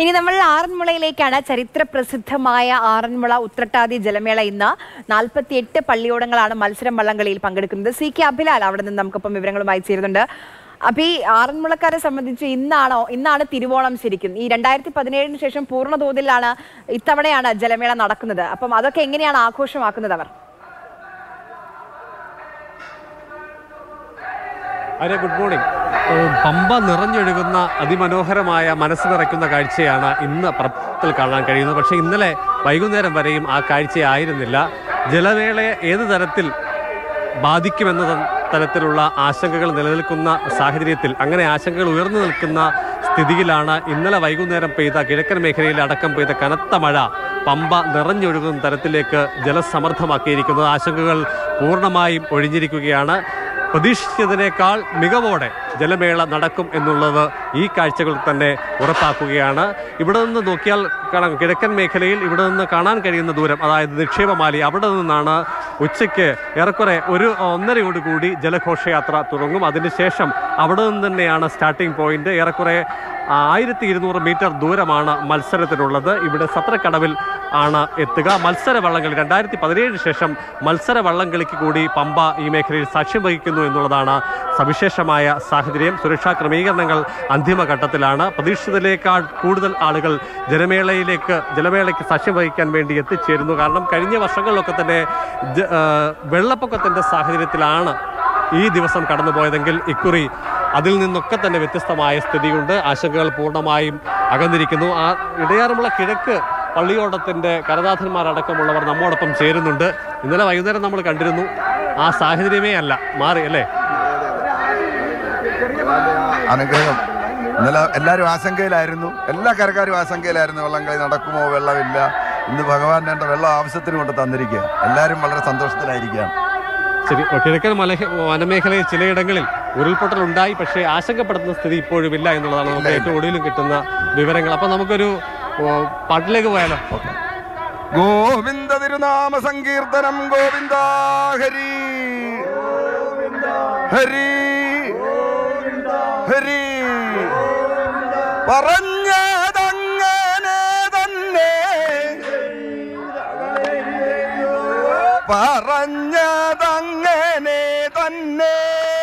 ഇനി നമ്മൾ ആറന്മുളയിലേക്കാണ് ചരിത്ര പ്രസിദ്ധമായ ആറന്മുള ഉത്രട്ടാതി ജലമേള ഇന്ന് നാൽപ്പത്തി എട്ട് പള്ളിയോടങ്ങളാണ് മത്സരം വള്ളംകളിയിൽ പങ്കെടുക്കുന്നത് സി കെ അഭിലാൽ അവിടെ നിന്ന് നമുക്കൊപ്പം വിവരങ്ങളുമായി ചേരുന്നുണ്ട് അപ്പൊ ഈ ആറന്മുളക്കാരെ സംബന്ധിച്ച് ഇന്നാണോ ഇന്നാണ് തിരുവോണം ശരിക്കും ഈ രണ്ടായിരത്തി പതിനേഴിന് ശേഷം പൂർണ്ണ തോതിലാണ് ഇത്തവണയാണ് ജലമേള നടക്കുന്നത് അപ്പം അതൊക്കെ എങ്ങനെയാണ് ആഘോഷമാക്കുന്നത് അവർ അരെ ഗുഡ് മോർണിംഗ് ഏഹ് പമ്പ നിറഞ്ഞൊഴുകുന്ന അതിമനോഹരമായ മനസ്സ് നിറയ്ക്കുന്ന കാഴ്ചയാണ് ഇന്ന് പ്രത്തിൽ കാണാൻ കഴിയുന്നത് പക്ഷേ ഇന്നലെ വൈകുന്നേരം വരെയും ആ കാഴ്ചയായിരുന്നില്ല ജലമേളയെ ഏത് തരത്തിൽ ബാധിക്കുമെന്ന ത- തരത്തിലുള്ള ആശങ്കകൾ നിലനിൽക്കുന്ന സാഹചര്യത്തിൽ അങ്ങനെ ആശങ്കകൾ ഉയർന്നു നിൽക്കുന്ന സ്ഥിതിയിലാണ് ഇന്നലെ വൈകുന്നേരം പെയ്ത കിഴക്കൻ മേഖലയിൽ അടക്കം പെയ്ത കനത്ത മഴ പമ്പ നിറഞ്ഞൊഴുകുന്ന തരത്തിലേക്ക് ജലസമർത്ഥമാക്കിയിരിക്കുന്നത് ആശങ്കകൾ പൂർണ്ണമായും ഒഴിഞ്ഞിരിക്കുകയാണ് പ്രതീക്ഷിച്ചതിനേക്കാൾ മികവോടെ ജലമേള നടക്കും എന്നുള്ളത് ഈ കാഴ്ചകൾ തന്നെ ഉറപ്പാക്കുകയാണ് ഇവിടെ നിന്ന് നോക്കിയാൽ കാണാം കിഴക്കൻ മേഖലയിൽ ഇവിടെ നിന്ന് കാണാൻ കഴിയുന്ന ദൂരം അതായത് നിക്ഷേപമാലി അവിടെ നിന്നാണ് ഉച്ചയ്ക്ക് ഏറെക്കുറെ ഒരു ഒന്നരയോടുകൂടി ജലഘോഷയാത്ര തുടങ്ങും അതിനുശേഷം അവിടെ നിന്ന് തന്നെയാണ് സ്റ്റാർട്ടിംഗ് പോയിന്റ് ഏറെക്കുറെ ആയിരത്തി ഇരുന്നൂറ് മീറ്റർ ദൂരമാണ് മത്സരത്തിനുള്ളത് ഇവിടെ സത്രക്കടവിൽ ആണ് എത്തുക മത്സര വള്ളംകളി രണ്ടായിരത്തി പതിനേഴിന് ശേഷം മത്സര വള്ളംകളിക്ക് കൂടി പമ്പ ഈ മേഖലയിൽ സാക്ഷ്യം വഹിക്കുന്നു എന്നുള്ളതാണ് സവിശേഷമായ സാഹചര്യം സുരക്ഷാ ക്രമീകരണങ്ങൾ അന്തിമഘട്ടത്തിലാണ് പ്രതീക്ഷിതത്തിലേക്കാൾ കൂടുതൽ ആളുകൾ ജലമേളയിലേക്ക് ജലമേളയ്ക്ക് സാക്ഷ്യം വഹിക്കാൻ വേണ്ടി എത്തിച്ചേരുന്നു കാരണം കഴിഞ്ഞ വർഷങ്ങളിലൊക്കെ തന്നെ ജ- ആ, വെള്ളപ്പൊക്കത്തിന്റെ സാഹചര്യത്തിലാണ് ഈ ദിവസം കടന്നുപോയതെങ്കിൽ ഇക്കുറി അതിൽ നിന്നൊക്കെ തന്നെ വ്യത്യസ്തമായ സ്ഥിതിയുണ്ട് ആശങ്കകൾ പൂർണ്ണമായും അകന്നിരിക്കുന്നു ആ ഇടയാറുമുള്ള കിഴക്ക് പള്ളിയോടത്തിന്റെ കരനാഥന്മാരടക്കമുള്ളവർ നമ്മോടൊപ്പം ചേരുന്നുണ്ട് ഇന്നലെ വൈകുന്നേരം നമ്മൾ കണ്ടിരുന്നു ആ സാഹചര്യമേ അല്ല മാറി അല്ലേ അനുഗ്രഹം ഇന്നലെ എല്ലാവരും ആശങ്കയിലായിരുന്നു എല്ലാ കരക്കാരും ആശങ്കയിലായിരുന്നു വള്ളംകളി നടക്കുമോ വെള്ളമില്ല ഇന്ന് ഭഗവാൻ എൻ്റെ വെള്ളം ആവശ്യത്തിന് കൊണ്ട് തന്നിരിക്കുക എല്ലാവരും വളരെ സന്തോഷത്തിലായിരിക്കുകയാണ് ശരി കിഴക്കൻ മല വനമേഖലയിൽ ചിലയിടങ്ങളിൽ ഉരുൾപൊട്ടൽ ഉണ്ടായി പക്ഷേ ആശങ്കപ്പെടുത്തുന്ന സ്ഥിതി ഇപ്പോഴും ഇല്ല എന്നുള്ളതാണ് നമുക്ക് ഏറ്റവും ഒടുവിലും കിട്ടുന്ന വിവരങ്ങൾ അപ്പൊ നമുക്കൊരു ഓ, പാട്ടിലേക്ക് പോയാലോ ഗോവിന്ദ തിരുനാമ സങ്കീർത്തനം ഗോവിന്ദ ഹരി ഹരി ഹരി പറഞ്ഞതങ്ങനെ തന്നെ പറഞ്ഞതങ്ങനെ തന്നെ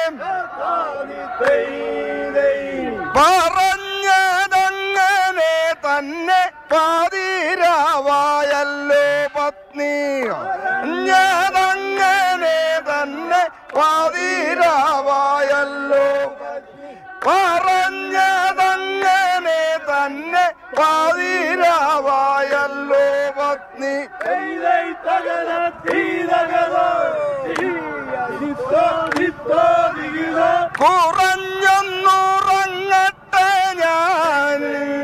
പറഞ്ഞതങ്ങനെ തന്നെ പാതിരാവായല്ലോ പത്നി ഞാനങ്ങനെ തന്നെ പാതിരാവായല്ലോ പറഞ്ഞതങ്ങനെ തന്നെ പാതിരാവായല്ലോ പത്നി കുറഞ്ഞൊന്നുറങ്ങട്ടെ ഞാൻ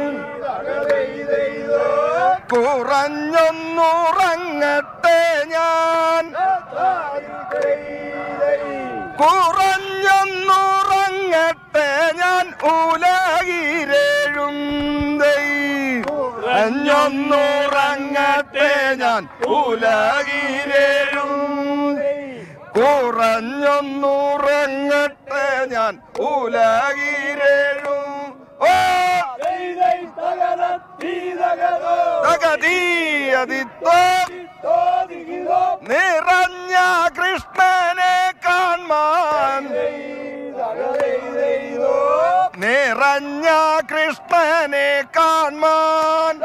കുറഞ്ഞൊന്നുറങ്ങട്ടെ ഞാൻ കുറഞ്ഞൊന്നുറങ്ങട്ടെ ഞാൻ ഉലകിരേഴും കുറഞ്ഞൊന്നുറങ്ങട്ടെ ഞാൻ ഉലകിരേഴും കുറഞ്ഞൊന്നുറങ്ങട്ടെ ഞാൻ ഉലകിരേഴും ഓ തകതീയതിത്തോ നിറഞ്ഞ കൃഷ്ണനെ കാൺമാൻ നിറഞ്ഞ കൃഷ്ണനെ കാൺമാൻ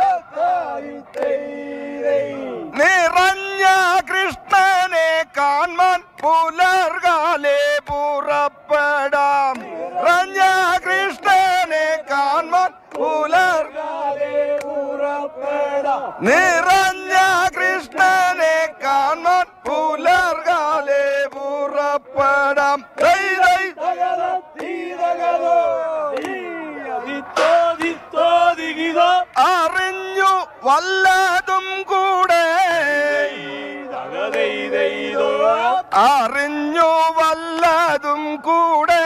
നിറഞ്ഞ കൃഷ്ണനെ കാൺമാൻ പുലർകാലെ പുറപ്പെടാം നിറഞ്ഞ കൃഷ്ണനെ കാൺമാൻ പുലർകാലെ നിറഞ്ഞ കൃഷ്ണനെ കാണാൻ പുലർകാലെ പുറപ്പെടാം ദൈ, ദൈ. അറിഞ്ഞു വല്ലതും കൂടെ അറിഞ്ഞു വല്ലതും കൂടെ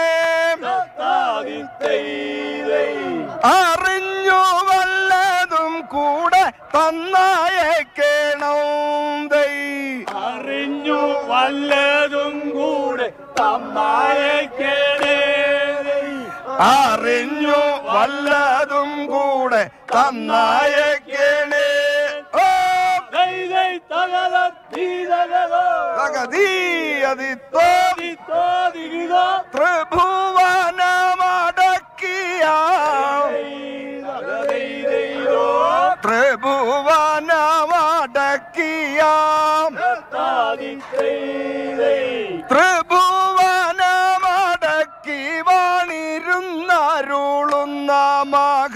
അറിഞ്ഞു വല്ലതും കൂടെ തന്നായേക്കണം ദൈ അറിഞ്ഞു വല്ലതും കൂടെ തമ്മായേക്കേടേ അറിഞ്ഞു വല്ലതും കൂടെ തന്നായക്കണേ ഓ ദൈ ദൈ തകത തീതകതോ തകതീയതിത്തോ തോതികിതോ ത്രിഭുവനമടക്കിയ തകതൈതൈതോ ത്രിഭുവനമടക്കിയ താദിതൈതൈ ത്രിഭുവനമടക്കി വാണിരുന്നരുളുന്ന മക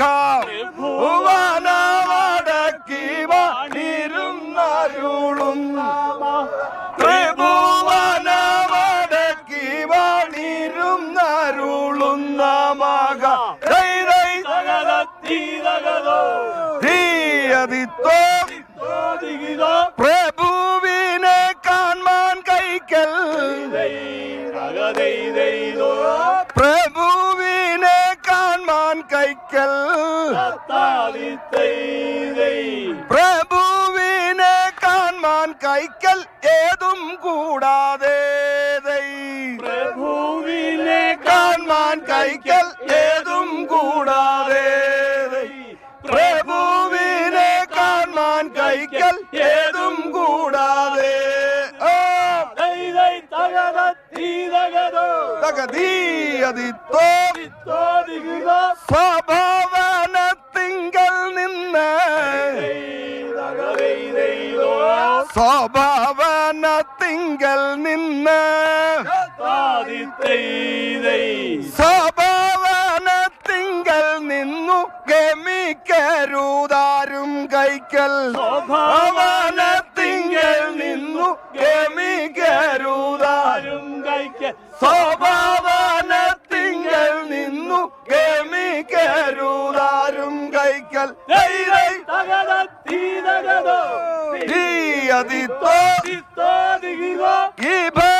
ഭുവനമടക്കി വാണിരുന്നരുളുന്ന ത്രിഭുവനമടക്കി വാണിരുന്നരുളുന്ന മക ദൈ ദൈ തകത തീതകതോ ധീയതിത്തോ തോതികിതോ പ്രഭുവിനെ കാൺമാൻ കൈക്കൽ തകതൈതൈതോ പ്രഭുവിനെ കാൺമാൻ കൈക്കൽ താദിതൈതൈ പ്രഭുവിനെ കാൺമാൻ കൈക്കൽ ഏതും കൂടാതെ ദൈ. പ്രഭുവിനെ കാൺമാൻ കൈക്കൽ ഏതും കൂടാതെ ദൈ. പ്രഭുവിനെ കാൺമാൻ കൈക്കൽ ഏതും കൂടാതെ ഓ ദൈതൈ തകത തീതകതോ തകതീയതിത്തോ തോതികിതോ സ്വഭാവനത്തിങ്കൽ നിന്ന് തകതൈതൈതോ സ്വഭാവനത്തിങ്കൽ നിന്ന് താദിതൈതൈ സ്വഭാവനത്തിങ്കൽ നിന്നു ഗമിക്കരുതാരും കൈക്കൽ സ്വഭാവനത്തിങ്കൽ നിന്നു ഗമിക്കരുതാരും ആരും കൈക്ക് സ്വഭാവനത്തിങ്കൽ നിന്നു ഗമിക്കരുതാരും കൈക്കൽ ദൈ ദൈ തകത തീതകതോ ധീയതിത്തോ തോതികിതോ ഈ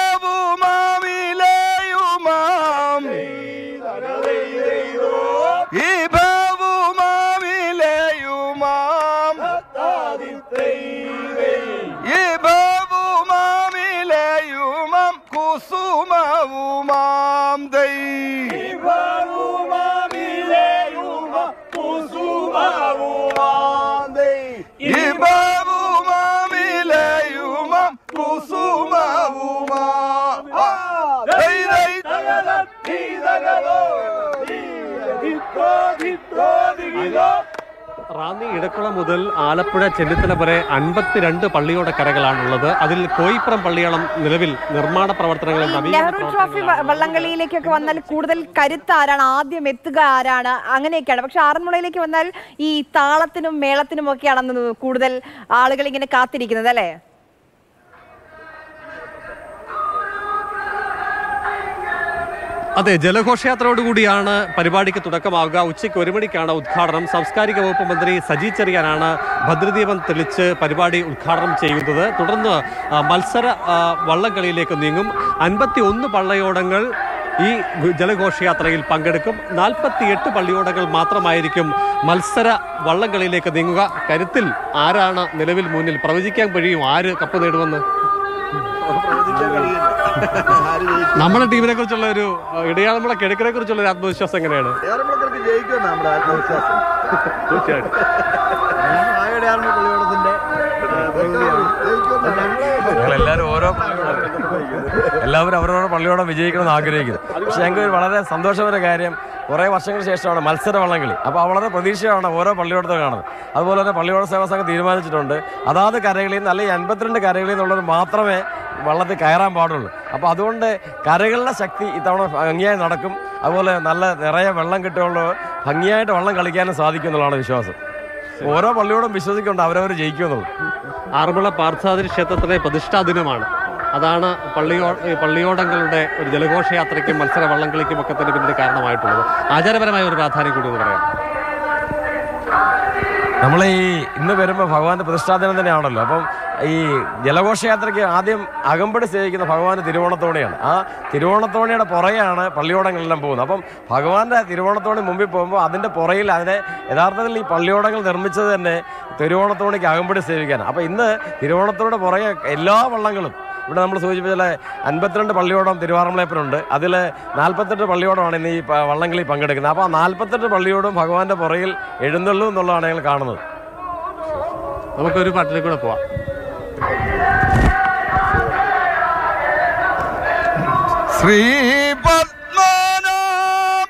ഭാവുമാവിലെയുമാം തകതൈതൈതോ ഈ ഭാവുമാവിലെയുമാം താദിതൈതൈ ഈ ഭാവുമാവിലെയുമാം കുസുമവുമാം ദൈ ഈ ഭാവുമാവിലെയുമാം കുസുമവുമാം ദൈ ദൈ റാന്നി ഇടക്കുളം മുതൽ ആലപ്പുഴ ചെന്നിത്തല വരെ അൻപത്തിരണ്ട് പള്ളിയോட കരകളാണുള്ളത് അതിൽ കോയിപ്പുറം പള്ളിയോളം നിലവിൽ നിർമ്മാണ പ്രവർത്തനങ്ങളും നവീകരണ നെഹ്റു ട്രോഫി പ്രവർത്തനങ്ങളിലാണ്. വ- വള്ളംകളിയിലേക്കൊക്കെ വന്നാൽ കൂടുതൽ കരുത്ത് ആരാണ് ആദ്യം എത്തുക ആരാണ് അങ്ങനെയൊക്കെയാണ് പക്ഷെ ആറന്മുളയിലേക്ക് വന്നാൽ ഈ താളത്തിനും മേളത്തിനും ഒക്കെയാണ് കൂടുതൽ ആളുകൾ ഇങ്ങനെ കാത്തിരിക്കുന്നത് അല്ലേ അതെ ജലഘോഷയാത്രയോടുകൂടിയാണ് പരിപാടിക്ക് തുടക്കമാവുക ഉച്ചയ്ക്ക് ഒരു മണിക്കാണ് ഉദ്ഘാടനം സാംസ്കാരിക വകുപ്പ് മന്ത്രി സജി ചെറിയാനാണ് ഭദ്രദീപം തെളിച്ച് പരിപാടി ഉദ്ഘാടനം ചെയ്യുന്നത് തുടർന്ന് ആ, മത്സര ആ, വള്ളംകളിയിലേക്ക് നീങ്ങും അൻപത്തി ഒന്ന് പള്ളയോടങ്ങൾ ഈ ജലഘോഷയാത്രയിൽ പങ്കെടുക്കും നാൽപ്പത്തിയെട്ട് പള്ളിയോടങ്ങൾ മാത്രമായിരിക്കും മത്സര വള്ളംകളിയിലേക്ക് നീങ്ങുക കരുത്തിൽ ആരാണ് നിലവിൽ മുന്നിൽ പ്രവചിക്കാൻ കഴിയും ആര് കപ്പ് നേടുമെന്ന് നമ്മുടെ ടീമിനെ കുറിച്ചുള്ള ഒരു ഇടയാളമുള്ള കിഴക്കിനെ കുറിച്ചുള്ള ഒരു ആത്മവിശ്വാസം എങ്ങനെയാണ് ജയിക്കുമെന്ന് നമ്മുടെ ആത്മവിശ്വാസം തീർച്ചയായിട്ടും ഞങ്ങളെല്ലാവരും ഓരോ എല്ലാവരും അവരവരുടെ പള്ളിയോടെ വിജയിക്കണമെന്ന് ആഗ്രഹിക്കുന്നു പക്ഷെ ഞങ്ങൾക്ക് വളരെ സന്തോഷകരമായ കാര്യം കുറേ വർഷങ്ങൾക്ക് ശേഷമാണ് മത്സര വള്ളംകളി അപ്പോൾ വളരെ പ്രതീക്ഷയാണ് ഓരോ പള്ളിയോടത്തും കാണുന്നത് അതുപോലെ തന്നെ പള്ളിയോട സേവാ സംഘം തീരുമാനിച്ചിട്ടുണ്ട് അതാത് കരകളിൽ നിന്ന് അല്ലെങ്കിൽ അൻപത്തിരണ്ട് കരകളിൽ നിന്നുള്ളത് മാത്രമേ വള്ളത്തിൽ കയറാൻ പാടുള്ളൂ അപ്പോൾ അതുകൊണ്ട് കരകളുടെ ശക്തി ഇത്തവണ ഭംഗിയായി നടക്കും അതുപോലെ നല്ല നിറയെ വെള്ളം കിട്ടുള്ള ഭംഗിയായിട്ട് വള്ളം കളിക്കാനും സാധിക്കും എന്നുള്ളതാണ് വിശ്വാസം ഓരോ പള്ളിയോടും വിശ്വസിക്കുന്നുണ്ട് അവരവർ ജയിക്കുമെന്നുള്ളത് ആറന്മുള പാർത്ഥാതിരി ക്ഷേത്രത്തിലെ പ്രതിഷ്ഠാ ദിനമാണ് അതാണ് പള്ളിയോ ഈ പള്ളിയോടങ്ങളുടെ ഒരു ജലഘോഷയാത്രയ്ക്കും മത്സര വള്ളംകളിക്കും ഒക്കെ തന്നെ പിന്നീട് കാരണമായിട്ടുള്ളത് ആചാരപരമായ ഒരു പ്രാധാന്യം കൂടി എന്ന് പറയാം നമ്മൾ ഈ ഇന്ന് വരുമ്പോൾ ഭഗവാന്റെ പ്രതിഷ്ഠാദിനം തന്നെയാണല്ലോ അപ്പം ഈ ജലഘോഷയാത്രയ്ക്ക് ആദ്യം അകമ്പടി സേവിക്കുന്ന ഭഗവാന്റെ തിരുവോണത്തോണിയാണ് ആ തിരുവോണത്തോണിയുടെ പുറകെയാണ് പള്ളിയോടങ്ങളെല്ലാം പോകുന്നത് അപ്പം ഭഗവാന്റെ തിരുവോണത്തോണി മുമ്പിൽ പോകുമ്പോൾ അതിൻ്റെ പുറകിൽ അതിനെ യഥാർത്ഥത്തിൽ ഈ പള്ളിയോടങ്ങൾ നിർമ്മിച്ചത് തന്നെ തിരുവോണത്തോണിക്ക് അകമ്പടി സേവിക്കാനാണ് അപ്പം ഇന്ന് തിരുവോണത്തോടെ പുറകെ എല്ലാ വള്ളങ്ങളും ഇവിടെ നമ്മൾ സൂചിപ്പിച്ചാൽ അൻപത്തിരണ്ട് പള്ളിയോടം തിരുവാറമ്പലപ്പനുണ്ട് അതിൽ നാൽപ്പത്തെട്ട് പള്ളിയോടമാണ് ഇന്ന് ഈ പ- വള്ളംകളി പങ്കെടുക്കുന്നത് അപ്പോൾ ആ നാൽപ്പത്തെട്ട് പള്ളിയോടും ഭഗവാന്റെ പുറകിൽ എഴുന്നള്ളും എന്നുള്ളതാണ് ഞങ്ങൾ കാണുന്നത് നമുക്കൊരു പാട്ടിലേക്ക് കൂടെ പോവാം ശ്രീ പത്മനാഭ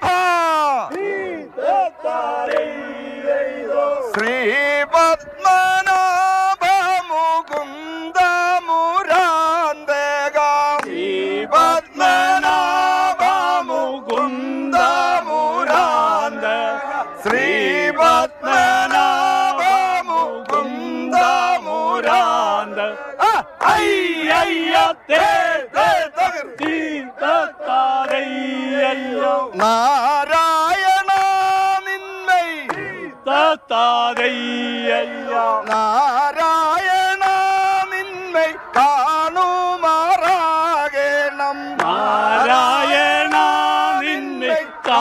ശ്രീ പത്മനാഭ മുകുന്ദ മുരാന്തക ശ്രീ പത്മനാഭ മുകുന്ദ മുരാന്ത ശ്രീ പത്മനാഭ മുകുന്ദ മുരാന്ത നാരായണ നിന്മൈ നാരായണ നിന്മൈ കാണുമാറാകണം നാരായണ നിന്നെ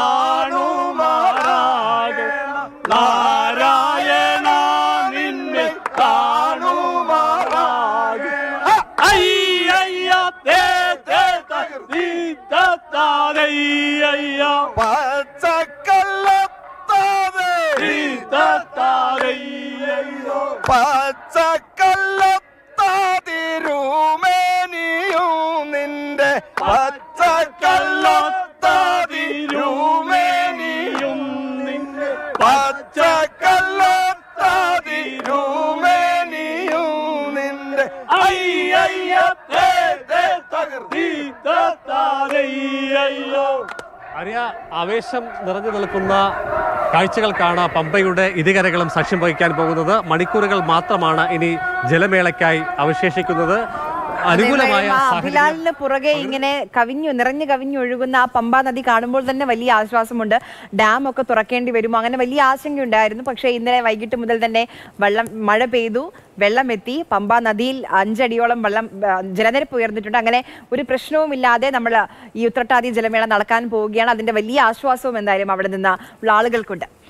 കാണുമാറാകെ നാരായണ നിന്നെ കാണുമാറാകെ അയ്യയ്യ തേ തേ തീ തത്താരയ്യയ്യ പച്ചക്കല്ലത്താതെ തീ തത്താരയ്യയ്യോ പച്ചക്കല്ലത്താതിരുമേനിയും നിന്റെ പച്ചക്കല്ലത്താതിരുമേനിയും നിന്നെ പച്ചക്കല്ലത്താതിരുമേനിയും നിന്റെ അയ്യയ്യ തേ തേ തീ തത്താരയ്യയ്യോ അറിയ ആവേശം നിറഞ്ഞു നിൽക്കുന്ന കാഴ്ചകൾക്കാണ് പമ്പയുടെ ഇരുകരകളും സാക്ഷ്യം വഹിക്കാൻ പോകുന്നത് മണിക്കൂറുകൾ മാത്രമാണ് ഇനി ജലമേളയ്ക്കായി അവശേഷിക്കുന്നത് അനുകൂലമായ ആ സാഹചര്യം അഭിലാലിന് പുറകെ ഇങ്ങനെ കവിഞ്ഞു നിറഞ്ഞു കവിഞ്ഞു ഒഴുകുന്ന ആ പമ്പാ നദി കാണുമ്പോൾ തന്നെ വലിയ ആശ്വാസമുണ്ട് ഡാം ഒക്കെ തുറക്കേണ്ടി വരുമോ അങ്ങനെ വലിയ ആശങ്കയുണ്ടായിരുന്നു പക്ഷേ ഇന്നലെ വൈകിട്ട് മുതൽ തന്നെ വെള്ളം മഴ പെയ്തു വെള്ളം എത്തി പമ്പാ നദിയിൽ അഞ്ചടിയോളം വെള്ളം ആ, ജലനിരപ്പ് ഉയർന്നിട്ടുണ്ട് അങ്ങനെ ഒരു പ്രശ്നവുമില്ലാതെ നമ്മൾ ഈ ഉത്രട്ടാതി ജലമേള നടക്കാൻ പോവുകയാണ് അതിന്റെ വലിയ ആശ്വാസവും എന്തായാലും അവിടെ നിന്ന് ഉള്ള ആളുകൾക്കുണ്ട്